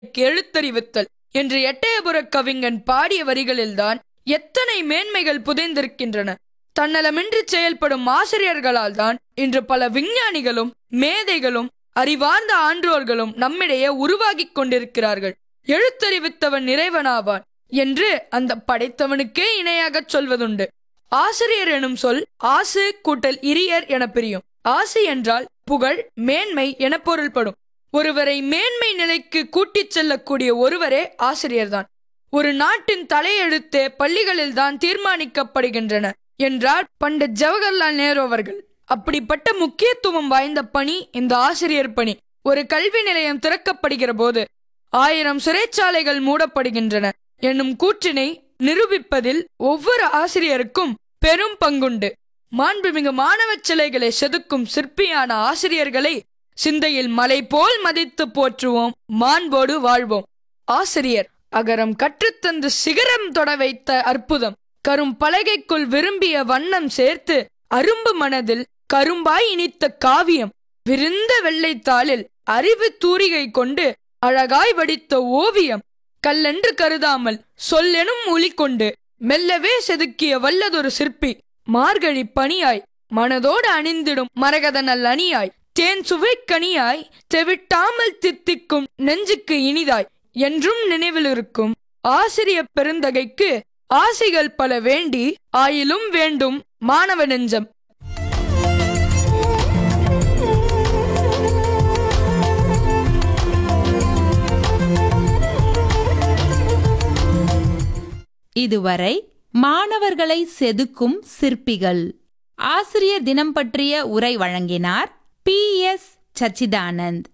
எழுத்தறிவித்தல் என்று எட்டயபுர கவிஞன் பாடிய வரிகளில்தான் எத்தனை மேன்மைகள் புதைந்திருக்கின்றன தன்னலமின்றி செயல்படும் ஆசிரியர்களால் தான் இன்று பல விஞ்ஞானிகளும் மேதைகளும் அறிவார்ந்த ஆன்றோர்களும் நம்மிடையே உருவாகிக் கொண்டிருக்கிறார்கள் எழுத்தறிவித்தவன் இறைவனாவான் என்று அந்த படைத்தவனுக்கே இணையாகச் சொல்வதுண்டு ஆசிரியர் எனும் சொல் ஆசு கூட்டல் இரியர் என பிரியும் ஆசு என்றால் புகழ் மேன்மை என பொருள்படும் ஒருவரை மேன்மை நிலைக்கு கூட்டிச் செல்லக்கூடிய ஒருவரே ஆசிரியர்தான் ஒரு நாட்டின் தலையெழுத்தே பள்ளிகளில்தான் தீர்மானிக்கப்படுகின்றன என்றார் பண்டிட் ஜவஹர்லால் நேரு அவர்கள் அப்படிப்பட்ட முக்கியத்துவம் வாய்ந்த பணி இந்த ஆசிரியர் பணி ஒரு கல்வி நிலையம் திறக்கப்படுகிற போது ஆயிரம் சிறைச்சாலைகள் மூடப்படுகின்றன என்னும் கூற்றினை நிரூபிப்பதில் ஒவ்வொரு ஆசிரியருக்கும் பெரும் பங்குண்டு மாண்புமிகு மாணவச் சிலைகளை செதுக்கும் சிற்பியான ஆசிரியர்களை சிந்தையில் மலை போல் மதித்து போற்றுவோம் மாண்போடு வாழ்வோம் ஆசிரியர் அகரம் கற்றுத்தந்து சிகரம் தொட வைத்த அற்புதம் கரும் பலகைக்குள் விரும்பிய வண்ணம் சேர்த்து அரும்பு மனதில் கரும்பாய் இனித்த காவியம் விருந்த வெள்ளைத்தாளில் அறிவு தூரிகை கொண்டு அழகாய் வடித்த ஓவியம் கல்லென்று கருதாமல் சொல்லெனும் ஒலி கொண்டு மெல்லவே செதுக்கிய வல்லதொரு சிற்பி மார்கழி பனியாய் மனதோடு அணிந்திடும் மரகத நல் அணியாய் தேன் சுவை கனியாய் தெவிட்டாமல் தித்திக்கும் நெஞ்சுக்கு இனிதாய் என்றும் நினைவில் இருக்கும் ஆசிரிய பெருந்தகைக்கு ஆசிகள் பல வேண்டி ஆயிலும் வேண்டும் மாணவ நெஞ்சம் இதுவரை மாணவர்களை செதுக்கும் சிற்பிகள் ஆசிரியர் தினம் பற்றிய உரை வழங்கினார் பி எஸ் சச்சிதானந்த்